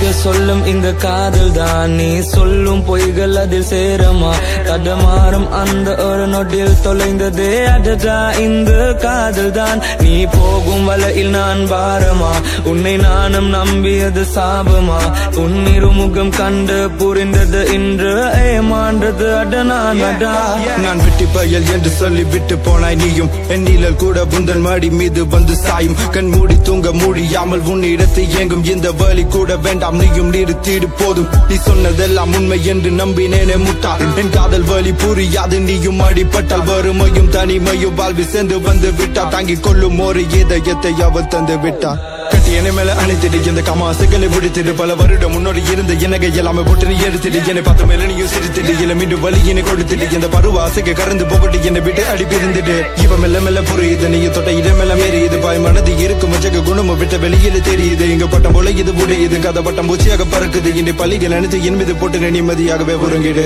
கதிக சொல்லும் இந்த காதல் தான் நீ சொல்லும் பொய்கள் அதில் சேரமா தடமாறும் அந்த ஒரு நொடியில் தொலைந்ததே அடடா இந்த காதல் தான் நீ போகும் வலையில் நான் பாரமா உன்னை நானும் நம்பியது சாபமா உன் இருமுகம் கண்டு புரிந்தது இன்று ஏமாண்டது அடனான் அடா நான் விட்டு பயல் என்று சொல்லி விட்டு போனாய் நீயும் என் நிழல் கூட புந்தன் மடி மீது வந்து சாயும் கண் மூடி தூங்க முடியாமல் உன் இடத்தை இயங்கும் இந்த வழி கூட வேண்டாம் நீயும் நிறுத்திடு போதும் நீ சொன்னதெல்லாம் உண்மை என்று நம்பினேனே முட்டா என் காதல் வழி புரியாது நீயும் அடிபட்டால் வறுமையும் தனிமையும் வாழ்வி சென்று வந்து விட்டா தாங்கிக் கொள்ளும் ஒரு இதயத்தை அவள் தந்து விட்டா கட்டி என்னை மேல அணைத்திடு இந்த கமாசுகளை பிடித்திடு பல வருடம் முன்னோடி இருந்த எனக்கு எல்லாமே போட்டு நீ எடுத்துடு என்னை பார்த்த மேல நீயும் சிரித்திடு இல்லை மீண்டும் வழியினை கொடுத்துடு இந்த பருவ ஆசைக்கு கறந்து போகட்டு என்னை விட்டு அடிப்பி இருந்துட்டு இவ மெல்ல மெல்ல புரியுது நீ தொட்ட இடம் மெல்ல மீறி இது பாய் மனது இருக்கும் மச்சக குணமும் விட்ட வெளியில தெரியுது இங்க பட்டம் போல இது புரியுது கதை பட்டம் பூச்சியாக பறக்குது இந்த பள்ளிகள் அனைத்து என் மீது போட்டு நிம்மதியாகவே உறங்கிடு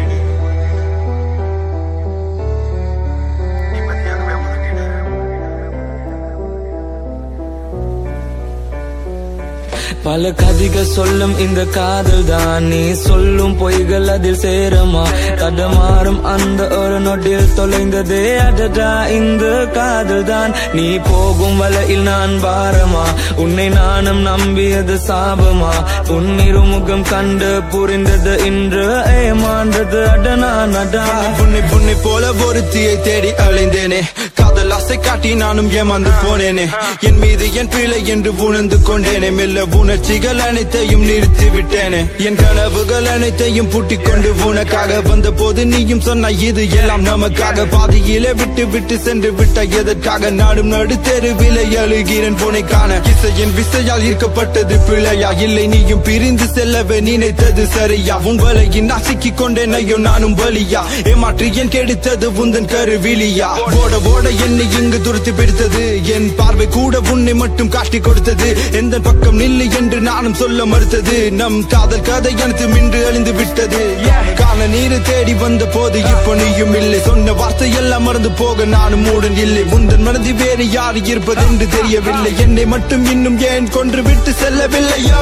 பல கதிக சொல்லும் இந்த காதல் தான் நீ சொல்லும் பொய்கள் அதில் சேரமா தடமாறும் அந்த ஒரு நொடியில் தொலைந்ததே அடடா இந்த காதல் தான் நீ போகும் வலையில் நான் பாரமா உன்னை நானும் நம்பியது சாபமா உன் இருமுகம் கண்டு புரிந்தது இன்று ஏமாண்டது அடனான் அடா உன்னை உன்னை போல ஒருத்தியை தேடி அலைந்தேனே காதல் ஆசை காட்டி நானும் ஏமாந்து போனேனே என் மீது என் பிழை என்று உணர்ந்து கொண்டேனே மெல்ல உணர்ச்சிகள் அனைத்தையும் நிறுத்தி விட்டேனே என் கனவுகள் அனைத்தையும் பூட்டிக் கொண்டு உனக்காக வந்த போது நீயும் சொன்ன இது எல்லாம் நமக்காக பாதியிலே விட்டு விட்டு சென்று விட்ட எதற்காக நாடும் நடு தெருவிலே அழுகிறேன் போனை காண இசையின் விசையால் ஈர்க்கப்பட்டது பிழையா இல்லை நீயும் பிரிந்து செல்லவே நினைத்தது சரியா உன் வலையின் சிக்கிக் கொண்டேன் ஐயோ நானும் பலியா ஏமாற்றி என் கெடுத்தது உந்தன் கருவிலியா ஓட ஓட என்னை இங்கு துரத்தி பிடித்தது என் பார்வை கூட உன்னை மட்டும் காட்டி கொடுத்தது எந்த பக்கம் நில்லு என்று நானும் சொல்ல மறுத்தது நம் காதல் கதை எனக்கு மின்று அழிந்து விட்டது காண நீரு தேடி வந்த போது இப்போ நீயும் இல்லை சொன்ன வார்த்தை எல்லாம் மறந்து போக நானும் மூடன் இல்லை உந்தன் மனதி வேறு யார் இருப்பது என்று தெரியவில்லை என்னை மட்டும் இன்னும் ஏன் கொன்று விட்டு செல்லவில்லையோ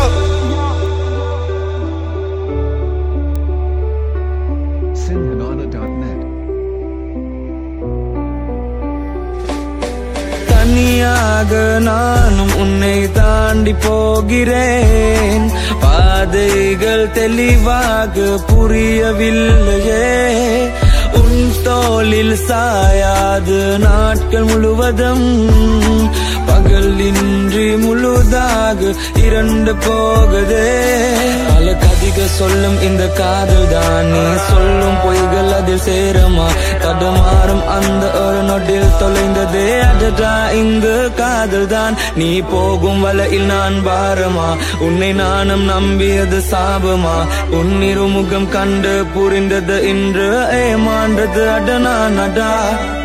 Sinhanana.net. தனியாக நானும் உன்னை தாண்டி போகிறேன் பாதைகள் தெளிவாக புரியவில்லையே உன் தோளில் சாயாது நாட்கள் முழுவதும் பகல் இன்றி முழுதாக இரண்டு போகுதே பல கதிக சொல்லும் இந்த காதல் தான் நீ சொல்லும் பொய்கள் அதில் சேரமா தடுமாறும் அந்த ஒரு நொடியில் தொலைந்ததே அடடா இந்த காதல் தான் நீ போகும் வலையில் நான் பாரமா உன்னை நானும் நம்பியது சாபமா உன் இருமுகம் கண்டு புரிந்தது இன்று ஏமாண்டது அடனா நடா